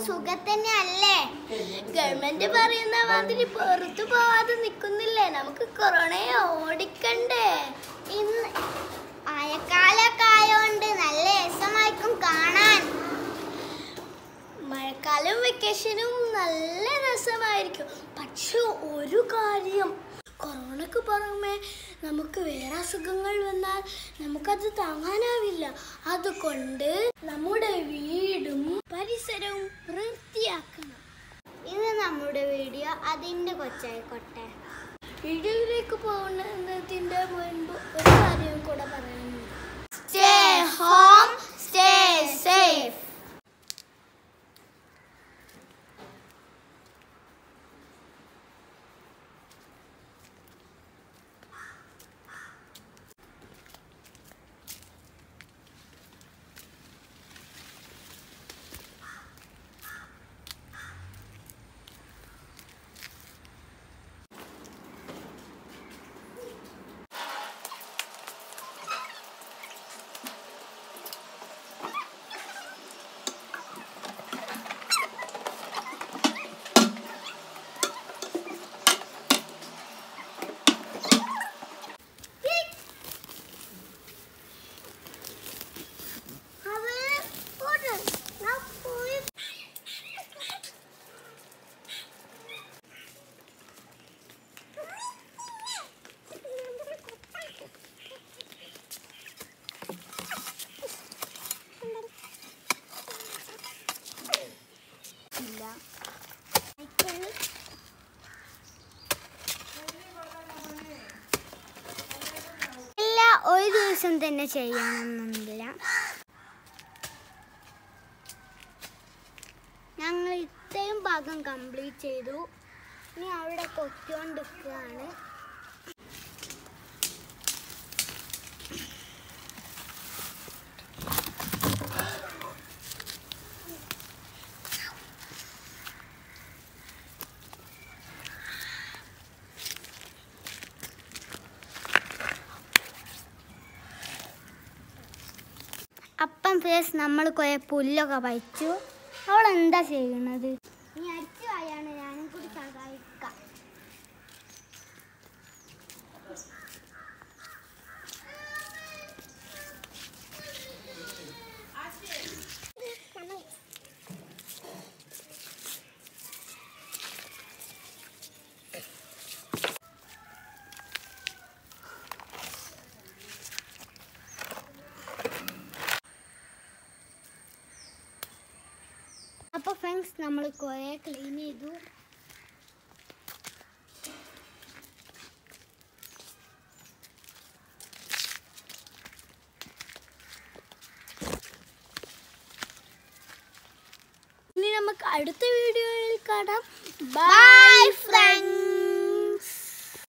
സുഖത്തന്നെ അല്ലേ ഗവൺമെന്റ് പറയുന്ന മാതിരി പുറത്തു പോവാതെ നിക്കുന്നില്ലേ നമുക്ക് കൊറോണയെ ഓടിക്കണ്ടേ ഇന്ന് മഴക്കാലൊക്കെ ആയോണ്ട് നല്ല രസമായിരിക്കും കാണാൻ മഴക്കാലം വെക്കേഷനും നല്ല രസമായിരിക്കും പക്ഷെ ഒരു കാര്യം കൊറോണക്ക് പുറമെ നമുക്ക് വേറെ അസുഖങ്ങൾ വന്നാൽ നമുക്കത് താങ്ങാനാവില്ല അതുകൊണ്ട് നമ്മുടെ വീടും പരിസരവും വൃത്തിയാക്കണം ഇത് നമ്മുടെ വീഡിയോ അതിൻ്റെ കൊച്ചായിക്കോട്ടെ വീഡിയോയിലേക്ക് പോകുന്നതിൻ്റെ മുൻപ് ഒരു കാര്യം കൂടെ പറയാനുണ്ട് സ്റ്റേ ഹോം സ്റ്റേ സേഫ് ഇല്ല ഒരു ദിവസം തന്നെ ചെയ്യണമെന്നില്ല ഞങ്ങൾ ഇത്രയും ഭാഗം കംപ്ലീറ്റ് ചെയ്തു ഇനി അവിടെ കൊത്തിക്കൊണ്ടിരിക്കുകയാണ് അപ്പം ഫേസ് നമ്മൾ കുറെ പുല്ലൊക്കെ പറിച്ചു അവൾ എന്താ ചെയ്യുന്നത് നീ അടിച്ചു വായാണ് ഞാനും കൂടി സഹായിക്കാം അപ്പോൾ ഫ്രണ്ട്സ് നമ്മൾ കുറേ ക്ലീൻ ചെയ്തു ഇനി നമുക്ക് അടുത്ത വീഡിയോയിൽ കാണാം ബൈ ഫ്രണ്ട്സ്